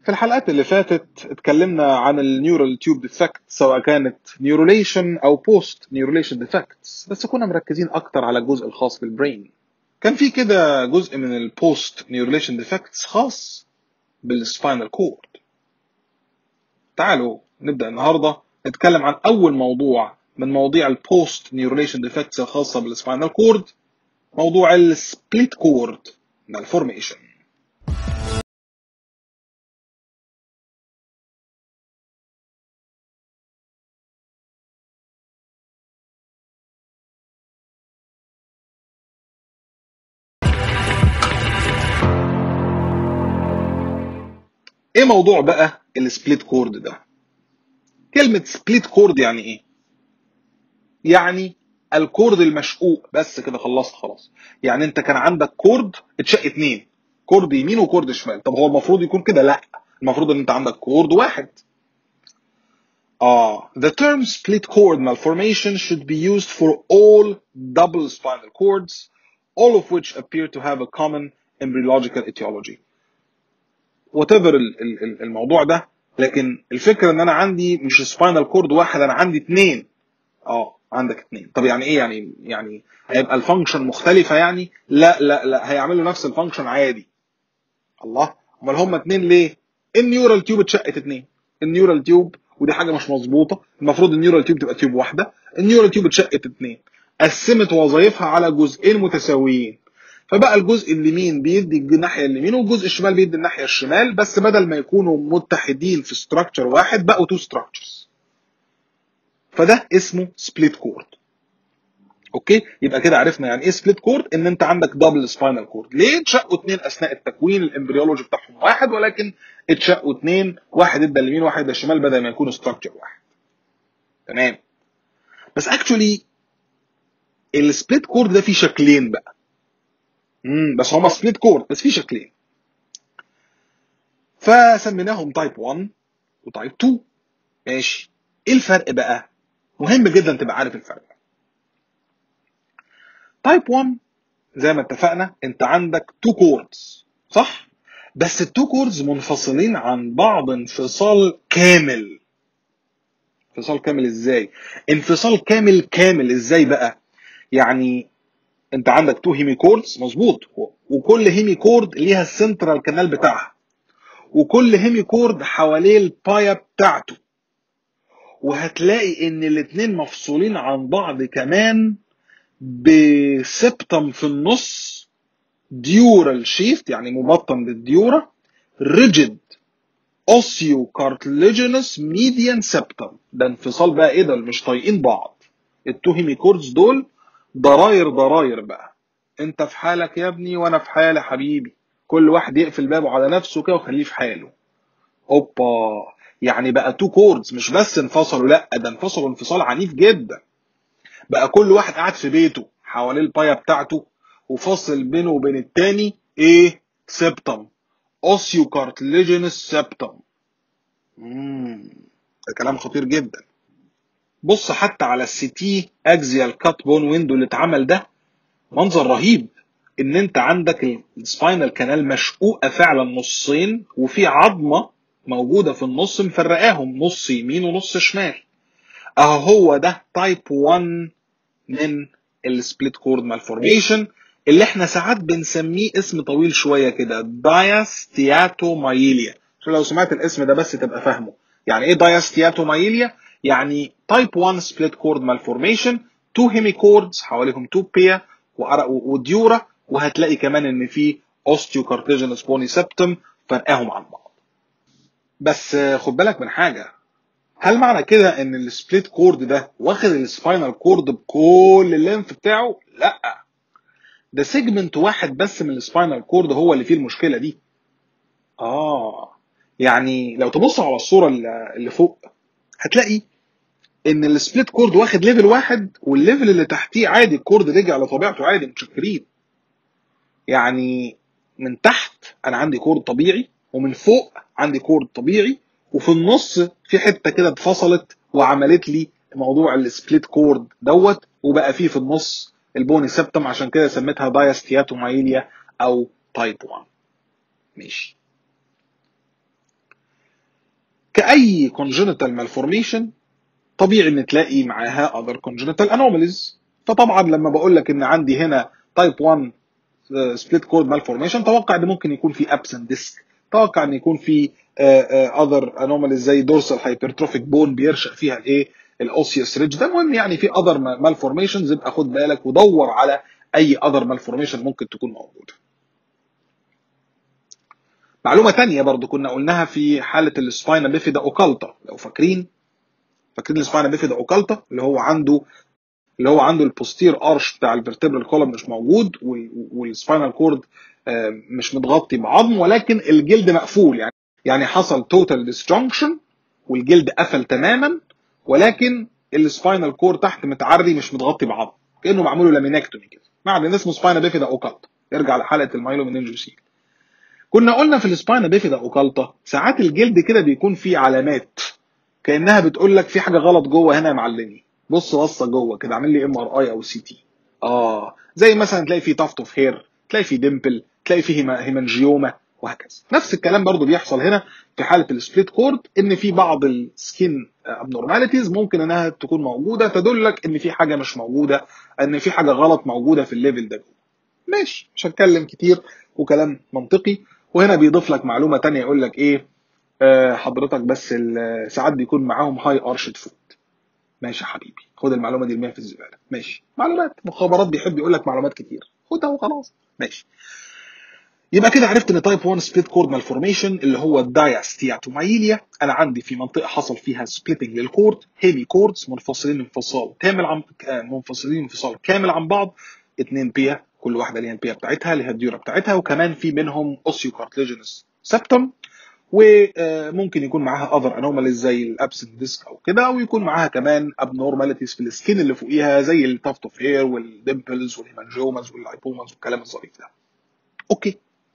في الحلقات اللي فاتت اتكلمنا عن النيورال تيوب ديفكت سواء كانت نيوروليشن او بوست نيوروليشن ديفكتس بس كنا مركزين اكتر على الجزء الخاص بالبرين كان في كده جزء من البوست نيوروليشن ديفكتس خاص بالسباينال كورد تعالوا نبدا النهارده نتكلم عن اول موضوع من مواضيع البوست نيوروليشن ديفكتس الخاصه بالسباينال كورد موضوع السبليت كورد مالفورميشن ايه موضوع بقى السبليت كورد ده كلمة سبليت كورد يعني ايه يعني الكورد المشقوق بس كده خلصت خلاص يعني انت كان عندك كورد اتشق اتنين كورد يمين وكورد شمال طب هو المفروض يكون كده لا المفروض ان انت عندك كورد واحد اه the term split cord malformation should be used for all double spinal cords all of which appear to have a common embryological etiology whatever الموضوع ده لكن الفكره ان انا عندي مش سباينال كورد واحد انا عندي اثنين اه عندك اثنين طب يعني ايه يعني يعني هيبقى الفانكشن مختلفه يعني لا لا لا هيعملوا نفس الفانكشن عادي الله امال هم اثنين ليه النيورال تيوب اتشقت اثنين النيورال تيوب ودي حاجه مش مظبوطه المفروض النيورال تيوب تبقى تيوب واحده النيورال تيوب اتشقت اثنين قسمت وظائفها على جزئين متساويين فبقى الجزء اليمين بيدي الناحيه اليمين والجزء الشمال بيدي الناحيه الشمال بس بدل ما يكونوا متحدين في ستراكشر واحد بقوا تو ستراكشرز فده اسمه سبليت كورد اوكي يبقى كده عرفنا يعني ايه سبليت كورد ان انت عندك دبل سباينال كورد ليه اتشقوا اثنين اثناء التكوين الامبريولوجي بتاعهم واحد ولكن اتشقوا اثنين واحد ادى اليمين واحد ادى الشمال بدل ما يكونوا ستراكشر واحد تمام بس اكشولي السبليت كورد ده فيه شكلين بقى امم بس هما سبليت كورد بس في شكلين فسميناهم تايب 1 وتايب 2 ماشي ايه الفرق بقى مهم جدا تبقى عارف الفرق تايب 1 زي ما اتفقنا انت عندك تو كوردز صح بس التو كوردز منفصلين عن بعض انفصال كامل انفصال كامل ازاي انفصال كامل كامل ازاي بقى يعني انت عندك تو هيمي كوردز مظبوط وكل هيمي كورد ليها السنترال كانال بتاعها وكل هيمي كورد حواليه البايا بتاعته وهتلاقي ان الاتنين مفصولين عن بعض كمان بسبتم في النص ديورال شيفت يعني مبطن للديورا ريجيد اوسيو كارتليجينس ميديان سبتم ده انفصال بقى ايه ده مش طايقين بعض التو هيمي كوردز دول ضراير ضراير بقى انت في حالك يا ابني وانا في حالي حبيبي كل واحد يقفل بابه على نفسه كده وخليه في حاله اوبا يعني بقى تو كوردز مش بس انفصلوا لا ده انفصلوا انفصال عنيف جدا بقى كل واحد قاعد في بيته حواليه البايه بتاعته وفاصل بينه وبين التاني ايه سبتم اوسيو كارتليجينس سبتم امم ده كلام خطير جدا بص حتى على السي تي اكزيال كات بون ويندو اللي اتعمل ده منظر رهيب ان انت عندك السباينال كانال مشقوقه فعلا نصين وفي عظمه موجوده في النص مفرقاهم نص يمين ونص شمال اهو هو ده تايب 1 من السبليت كورد مالفورميشن اللي احنا ساعات بنسميه اسم طويل شويه كده دايستياتومايليا عشان لو سمعت الاسم ده بس تبقى فاهمه يعني ايه دايستياتومايليا يعني تايب 1 سبليت كورد مالفورميشن تو هيمي كوردز حواليهم تو بيا وديورا وهتلاقي كمان ان في اوستيو كارتيجينس بوني سبتم فرقاهم عن بعض بس خد بالك من حاجه هل معنى كده ان السبليت كورد ده واخد السباينال كورد بكل اللينف بتاعه لا ده سيجمنت واحد بس من السباينال كورد هو اللي فيه المشكله دي اه يعني لو تبص على الصوره اللي فوق هتلاقي ان السبليت كورد واخد ليفل واحد والليفل اللي تحتيه عادي الكورد رجع لطبيعته عادي متشكرين يعني من تحت انا عندي كورد طبيعي ومن فوق عندي كورد طبيعي وفي النص في حته كده اتفصلت وعملت لي موضوع السبليت كورد دوت وبقى فيه في النص البوني سبتم عشان كده سميتها دايستياتومايليا او تايب 1 ماشي فاي congenital malformation طبيعي ان تلاقي معاها other congenital anomalies فطبعا لما بقول لك ان عندي هنا type 1 سبليت كورد malformation توقع ان ممكن يكون في absent disc توقع ان يكون في other anomalies زي dorsal hypertrophic bone بيرشق فيها الايه الاوسيوس ريدج ده المهم يعني في other malformations يبقى خد بالك ودور على اي other malformation ممكن تكون موجوده معلومه ثانيه برضو كنا قلناها في حاله السباينا بيفيدا اوكالتا لو فاكرين فاكرين السباينا بيفيدا اوكالتا اللي هو عنده اللي هو عنده البوستير ارش بتاع الفرتبرال كولم مش موجود والسباينال كورد مش متغطي بعظم ولكن الجلد مقفول يعني يعني حصل توتال ديسجنكشن والجلد قفل تماما ولكن السباينال كورد تحت متعري مش متغطي بعظم كانه معمول له لامينكتومي كده معدن اسمه سباينا بيفيدا اوكالتا يرجع لحلقه المايلومينينجوسيل كنا قلنا في السباينا بيفيدا اوكالتا ساعات الجلد كده بيكون فيه علامات كانها بتقول لك في حاجه غلط جوه هنا يا معلمي بص بصه جوه كده اعمل لي ام ار اي او سي تي اه زي مثلا تلاقي في تافت اوف هير تلاقي في ديمبل تلاقي في هيمانجيوما وهكذا نفس الكلام برضو بيحصل هنا في حاله السبليت كورد ان في بعض السكين ابنورماليتيز ممكن انها تكون موجوده تدلك ان في حاجه مش موجوده ان في حاجه غلط موجوده في الليفل ده ماشي مش هتكلم كتير وكلام منطقي وهنا بيضيف لك معلومه تانية يقول لك ايه آه حضرتك بس ساعات بيكون معاهم هاي ارشد فوت ماشي يا حبيبي خد المعلومه دي ارميها في الزباله ماشي معلومات مخابرات بيحب يقول لك معلومات كتير خدها وخلاص ماشي يبقى كده عرفت ان تايب 1 سبليت كورد مالفورميشن اللي هو الدايستياتومايليا انا عندي في منطقه حصل فيها سبليتنج للكورد هيمي كوردز منفصلين انفصال كامل عن منفصلين انفصال كامل عن بعض اثنين بيا كل واحده ليها البيا بتاعتها ليها الديوره بتاعتها وكمان في منهم اوسيو كارتليجينس سبتم وممكن يكون معاها اذر انوماليز زي الابسنت ديسك او كده او يكون معاها كمان ابنورماليتيز في السكين اللي فوقيها زي التافت اوف هير والديمبلز والهيمانجوماز واللايبوماز والكلام الظريف ده. اوكي.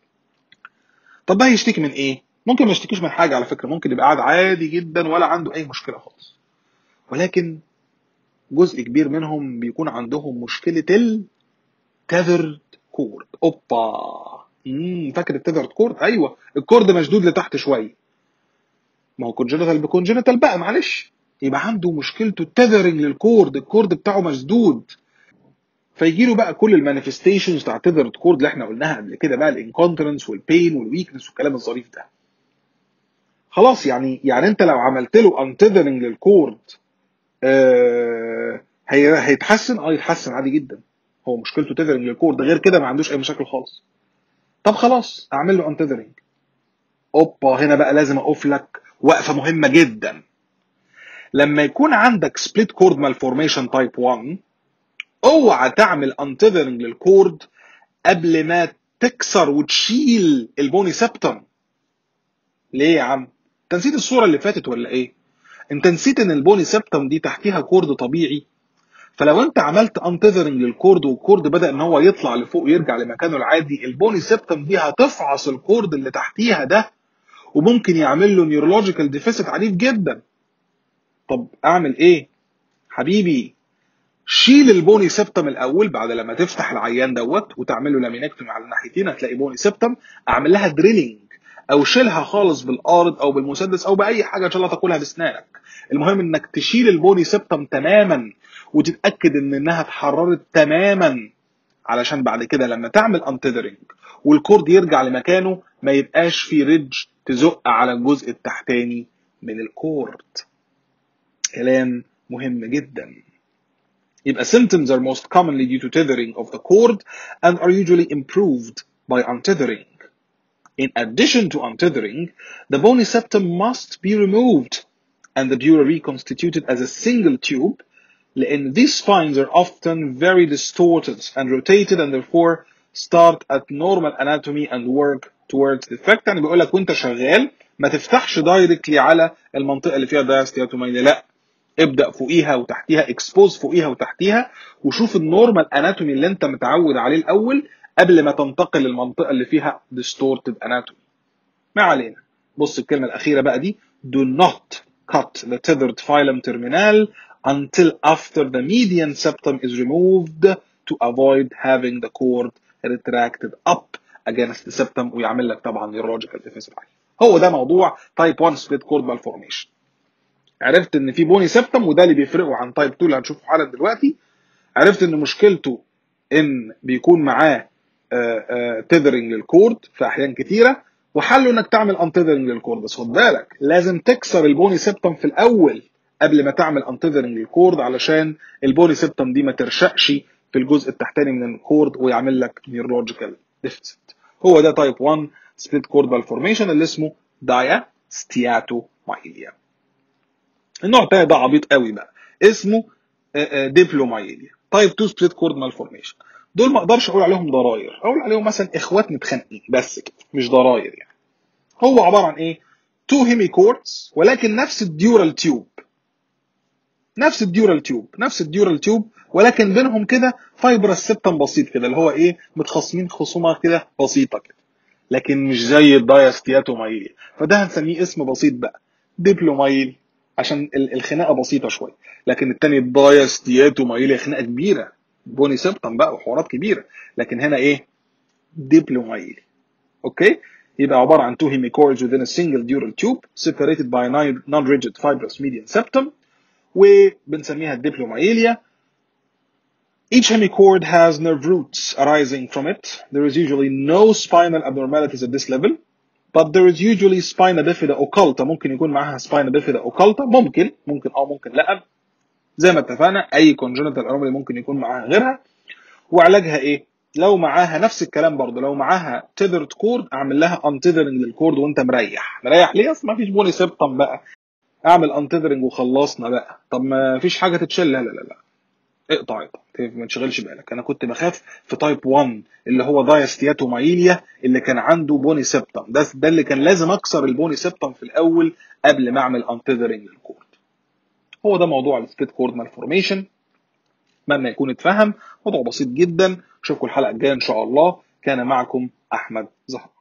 طب ده هيشتكي من ايه؟ ممكن ما يشتكيش من حاجه على فكره ممكن يبقى قاعد عادي جدا ولا عنده اي مشكله خالص. ولكن جزء كبير منهم بيكون عندهم مشكله التذرد كورد اوبا امم فاكر التذرد كورد ايوه الكورد مشدود لتحت شويه ما هو كونجنتال بكونجنتال بقى معلش يبقى عنده مشكلته التذرنج للكورد الكورد بتاعه مسدود فيجي له بقى كل المانيفستيشنز بتاع التذرد كورد اللي احنا قلناها قبل كده بقى الانكونترنس والبين والويكنس والكلام الظريف ده خلاص يعني يعني انت لو عملت له انتذرنج للكورد آه هيتحسن اه يتحسن عادي جدا هو مشكلته تذرنج للكورد غير كده ما عندوش اي مشاكل خالص طب خلاص اعمل له انتذرنج اوبا هنا بقى لازم اقف لك وقفه مهمه جدا لما يكون عندك سبليت كورد مالفورميشن تايب 1 اوعى تعمل انتذرنج للكورد قبل ما تكسر وتشيل البوني سبتم ليه يا عم انت نسيت الصوره اللي فاتت ولا ايه انت نسيت ان البوني سبتم دي تحتيها كورد طبيعي فلو انت عملت انتذرنج للكورد والكورد بدا ان هو يطلع لفوق ويرجع لمكانه العادي البوني سبتم دي هتفعص الكورد اللي تحتيها ده وممكن يعمل له نيورولوجيكال ديفيسيت عنيف جدا طب اعمل ايه حبيبي شيل البوني سبتم الاول بعد لما تفتح العيان دوت وتعمل له لامينكتومي على الناحيتين هتلاقي بوني سبتم اعمل لها دريلينج او شيلها خالص بالارض او بالمسدس او باي حاجه ان شاء الله تاكلها باسنانك المهم انك تشيل البوني سبتم تماما وتتاكد ان انها اتحررت تماما علشان بعد كده لما تعمل انتذرنج والكورد يرجع لمكانه ما يبقاش في ريدج تزق على الجزء التحتاني من الكورد كلام مهم جدا يبقى symptoms are most commonly due to tethering of the cord and are usually improved by untethering. In addition to untethering, the bony septum must be removed and the dura reconstituted as a single tube لأن these spines are often very distorted and rotated and therefore start at normal anatomy and work towards defect يعني بيقول لك وانت شغال ما تفتحش دايركتلي على المنطقه اللي فيها دايستياتومينيا لا ابدا فوقيها وتحتيها اكسبوز فوقيها وتحتيها وشوف النورمال اناتومي اللي انت متعود عليه الاول قبل ما تنتقل للمنطقه اللي فيها distorted anatomy ما علينا بص الكلمه الاخيره بقى دي do not cut the tethered phylum terminal until after the median septum is removed to avoid having the cord retracted up against the septum ويعمل لك طبعا neurological deficit هو ده موضوع تايب 1 سبليت كورد مالفورميشن عرفت ان في بوني سبتم وده اللي بيفرقه عن تايب 2 اللي هنشوفه حالا دلوقتي عرفت ان مشكلته ان بيكون معاه تذرنج للكورد في احيان كتيره وحله انك تعمل انتذرنج للكورد بس خد بالك لازم تكسر البوني سبتم في الاول قبل ما تعمل انتذرنج للكورد علشان البوني سبتم دي ما ترشقش في الجزء التحتاني من الكورد ويعمل لك نيورولوجيكال ديفيسيت هو ده تايب 1 سبليت كورد مالفورميشن اللي اسمه دايا ستياتومايليا النوع الثاني ده عبيط قوي بقى اسمه ديبلومايليا تايب 2 سبليت كورد مالفورميشن دول ما اقدرش اقول عليهم ضراير اقول عليهم مثلا اخوات متخانقين بس كده مش ضراير يعني هو عباره عن ايه تو هيمي كوردز ولكن نفس الديورال تيوب نفس الديورال تيوب نفس الديورال تيوب ولكن بينهم كده فايبرس سبتم بسيط كده اللي هو ايه متخاصمين خصومه كده بسيطه كده لكن مش زي الدايستياتومايليا فده هنسميه اسم بسيط بقى ديبلومايل عشان الخناقه بسيطه شويه لكن التاني الدايستياتومايليا خناقه كبيره بوني سبتم بقى وحوارات كبيره لكن هنا ايه ديبلومايلي اوكي يبقى عباره عن two hemichords within a single dural tube separated by a non-rigid fibrous median septum وبنسميها الدبلومايليا Each hemichord has nerve roots arising from it. There is usually no spinal abnormalities at this level, but there is usually spina bifida occulta. ممكن يكون معاها spina bifida occulta ممكن ممكن اه ممكن لا زي ما اتفقنا اي congenital anomaly ممكن يكون معاها غيرها وعلاجها ايه؟ لو معاها نفس الكلام برضه لو معاها تيذرد كورد اعمل لها انتذرنج للكورد وانت مريح مريح ليه اصل ما فيش بوني سبتم بقى اعمل انتذرنج وخلصنا بقى طب ما فيش حاجه تتشل لا لا لا لا اقطع اقطع ما تشغلش بالك انا كنت بخاف في تايب 1 اللي هو دايستياتومايليا اللي كان عنده بوني سبتم ده ده اللي كان لازم اكسر البوني سبتم في الاول قبل ما اعمل انتذرنج للكورد هو ده موضوع السبيت كورد مالفورميشن اتمنى يكون اتفهم موضوع بسيط جدا اشوفكم الحلقه الجايه ان شاء الله كان معكم احمد زهر